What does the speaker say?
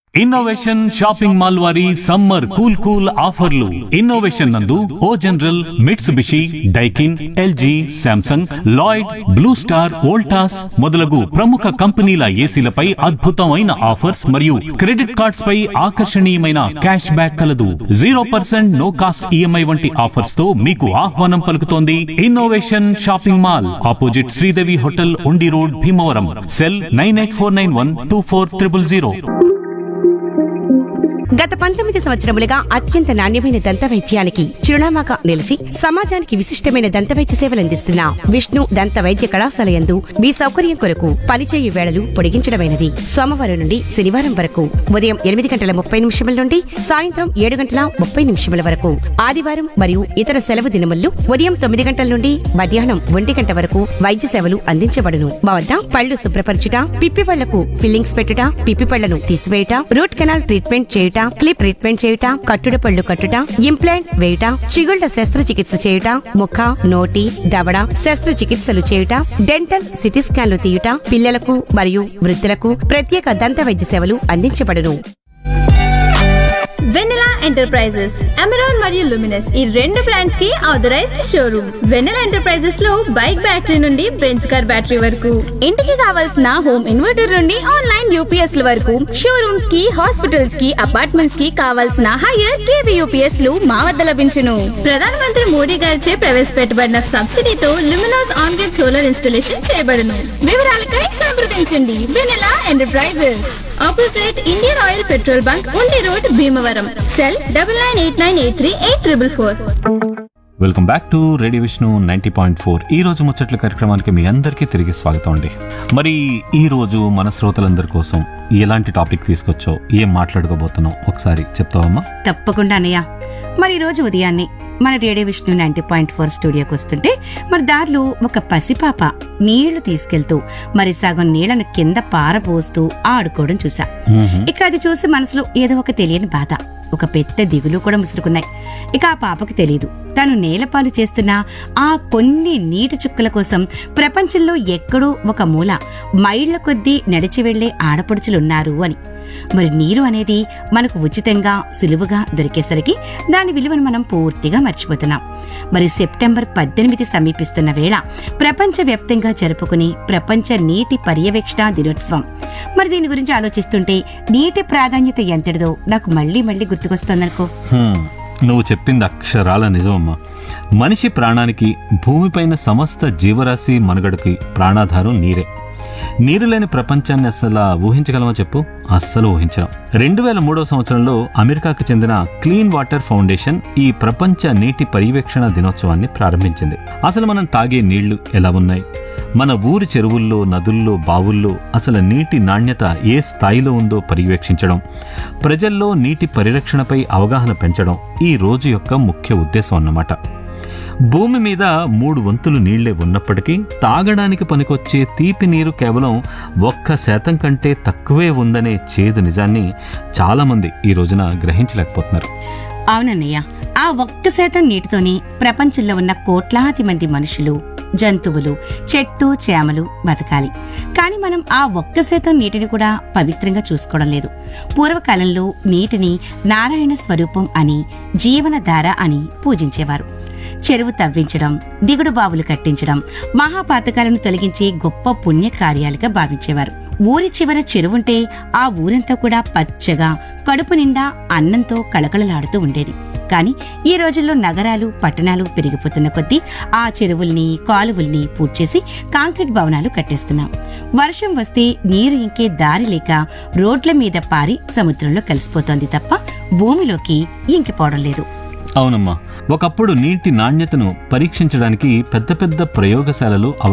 innovation shopping mall వారి summer cool cool ఆఫర్లు Innovation నందు O General Mitsubishi Daikin LG Samsung Lloyd Blue Star Voltas మొదలగు ప్రముఖ కంపెనీల ఏసీలపై అద్భుతమైన ఆఫర్స్ మరియు క్రెడిట్ కార్డ్స్ పై ఆకర్షణీయమైన క్యాష్ బ్యాక్ కలదు zero percent no cost EMI వంటి ఆఫర్స్ తో మీకు ఆహ్వానం పలుకుతోంది Innovation shopping mall opposite Sridevi hotel Undi road Bhimavaram cell nine eight four nine one two four triple zero గత పంతొమ్మిది సంవత్సరములుగా అత్యంత నాణ్యమైన దంత వైద్యానికి చిరునామాగా నిలిచి సమాజానికి విశిష్టమైన దంత వైద్య సేవలందిస్తున్న విష్ణు దంత వైద్య కళాశాల యందు మీ సౌకర్యం కొరకు పనిచేయు వేళలు పొడిగించడమైనది సోమవారం నుండి శనివారం వరకు ఉదయం ఎనిమిది గంటల ముప్పై నిమిషముల నుండి సాయంత్రం ఏడు గంటల ముప్పై నిమిషముల వరకు ఆదివారం మరియు ఇతర సెలవు దినముల్లో ఉదయం తొమ్మిది గంటల నుండి మధ్యాహ్నం ఒంటి గంట వరకు వైద్య సేవలు అందించబడును మా వద్ద పళ్ళు శుభ్రపరచుట పిప్పి పళ్లకు ఫిల్లింగ్స్ పెట్టుట పిప్పి పళ్లను తీసివేయుట రూట్ కెనాల్ ట్రీట్మెంట్ చేయుట క్లిప్ ట్రీట్మెంట్ చేయుట కట్టుడు పళ్ళు కట్టుట ఇంప్లాంట్ వేయుట చిగుళ్ల శస్త్రచికిత్స చేయుట ముఖ నోటి దవడ శస్త్రచికిత్సలు చేయుట డెంటల్ సిటీ స్కాన్లు తీయుట పిల్లలకు మరియు వృద్ధులకు ప్రత్యేక దంత వైద్య సేవలు అందించబడును వెన్నెలా ఎంటర్ప్రైజెస్ అమెరాన్ మరియు లుమినస్ ఈ రెండు బ్రాండ్స్ కి ఆథరైజ్డ్ షోరూమ్ వెన్నెలా ఎంటర్ప్రైజెస్ లో బైక్ బ్యాటరీ నుండి బెంచ్ కార్ బ్యాటరీ వరకు ఇంటికి కావాల్సిన హోమ్ ఇన్వర్టర్ నుండి ఆన్లైన్ యూపీఎస్ ల వరకు షోరూమ్స్ కి హాస్పిటల్స్ కి అపార్ట్మెంట్స్ కి కావాల్సిన హైయర్ కేవీ యూపీఎస్ లు మా వద్ద లభించును ప్రధానమంత్రి మోడీ గారిచే ప్రవేశపెట్టబడిన సబ్సిడీతో Luminous on grid solar installation చేయబడును వివరాలకై సంప్రదించండి Vennela Enterprises opposite Indian Oil petrol bunk Undi road Bhimavaram cell double nine eight nine eight three eight triple four welcome back to radio Vishnu ninety point four ఈ రోజు ముచ్చట్ల కార్యక్రమానికి మీ అందరికీ తిరిగి స్వాగతం అండి మరి ఈ రోజు మన శ్రోతలందరి కోసం ఎలాంటి టాపిక్ తీసుకొచ్చో ఏం మాట్లాడుకోబోతున్నాం ఒకసారి చెప్తావమ్మా తప్పకుండా అన్నయ్య మరి ఈ రోజు ఉదయాన్నే మన radio Vishnu ninety point four స్టూడియోకి వస్తుంటే మరి దారిలో ఒక పసిపాప నీళ్లు తీసుకెళ్తూ మరి సగం నీళ్లను కింద పారబోస్తూ ఆడుకోవడం చూసా ఇక అది చూసి మనసులో ఏదో ఒక తెలియని బాధ ఒక పెద్ద దిగులు కూడా ముసురుకున్నాయి ఇక ఆ పాపకి తెలియదు తాను నేలపాలు చేస్తున్న ఆ కొన్ని నీటి చుక్కల కోసం ప్రపంచంలో ఎక్కడో ఒక మూల మైళ్ల కొద్దీ నడిచి వెళ్లే ఆడపడుచులున్నారు అని మరి నీరు అనేది మనకు ఉచితంగా సులువుగా దొరికేసరికి దాని విలువను మనం పూర్తిగా మర్చిపోతున్నాం మరి సెప్టెంబర్ పద్దెనిమిది సమీపిస్తున్న వేళ ప్రపంచవ్యాప్తంగా జరుపుకునే ప్రపంచ నీటి పర్యవేక్షణ దినోత్సవం మరి దీని గురించి ఆలోచిస్తుంటే నీటి ప్రాధాన్యత ఎంతటిదో నాకు మళ్ళీ మళ్ళీ గుర్తుకొస్తోందనుకో హ్మ్, నువ్వు చెప్పింది అక్షరాల నిజమమ్మా మనిషి ప్రాణానికి భూమిపైన సమస్త జీవరాశి మనుగడకి ప్రాణాధారం నీరే నీరు లేని ప్రపంచాన్ని అస్సలు ఊహించగలమా చెప్పు అస్సలు ఊహించడం రెండు వేల మూడవ సంవత్సరంలో అమెరికాకు చెందిన క్లీన్ వాటర్ ఫౌండేషన్ ఈ ప్రపంచ నీటి పర్యవేక్షణ దినోత్సవాన్ని ప్రారంభించింది అసలు మనం తాగే నీళ్లు ఎలా ఉన్నాయి మన ఊరి చెరువుల్లో నదుల్లో బావుల్లో అసలు నీటి నాణ్యత ఏ స్థాయిలో ఉందో పర్యవేక్షించడం ప్రజల్లో నీటి పరిరక్షణపై అవగాహన పెంచడం ఈ రోజు యొక్క ముఖ్య ఉద్దేశం అన్నమాట భూమి మీద మూడు వంతులు నీళ్లే ఉన్నప్పటికీ తాగడానికి పనికొచ్చే తీపి నీరు కేవలం ఒక్క శాతం కంటే తక్కువే ఉందనే చేదు నిజాన్ని చాలామంది ఈ రోజున గ్రహించలేకపోతున్నారు అవునన్నయ్య ఆ ఒక్క శాతం నీటితోనే ప్రపంచంలో ఉన్న కోట్లాది మంది మనుషులు జంతువులు చెట్టు చేమలు బతకాలి కానీ మనం ఆ ఒక్క శాతం నీటిని కూడా పవిత్రంగా చూసుకోవడం లేదు పూర్వకాలంలో నీటిని నారాయణ స్వరూపం అని జీవనధార అని పూజించేవారు చెరువు తవ్వించడం దిగుడు బావులు కట్టించడం మహాపాతకాలను తొలగించే గొప్ప పుణ్య కార్యాలుగా భావించేవారు ఊరి చివర చెరువుంటే ఆ ఊరంతా కూడా పచ్చగా కడుపు నిండా అన్నంతో కళకళలాడుతూ ఉండేది కానీ ఈ రోజుల్లో నగరాలు పట్టణాలు పెరిగిపోతున్న కొద్దీ ఆ చెరువుల్ని కాలువల్ని పూడ్చేసి కాంక్రీట్ భవనాలు కట్టేస్తున్నాం వర్షం వస్తే నీరు ఇంకే దారి లేక రోడ్ల మీద పారి సముద్రంలో కలిసిపోతోంది తప్ప భూమిలోకి ఇంకిపోవడం లేదు అవునమ్మా ఒకప్పుడు నీటి నాణ్యతను పరీక్షించడానికి పెద్ద పెద్ద ప్రయోగశాలలు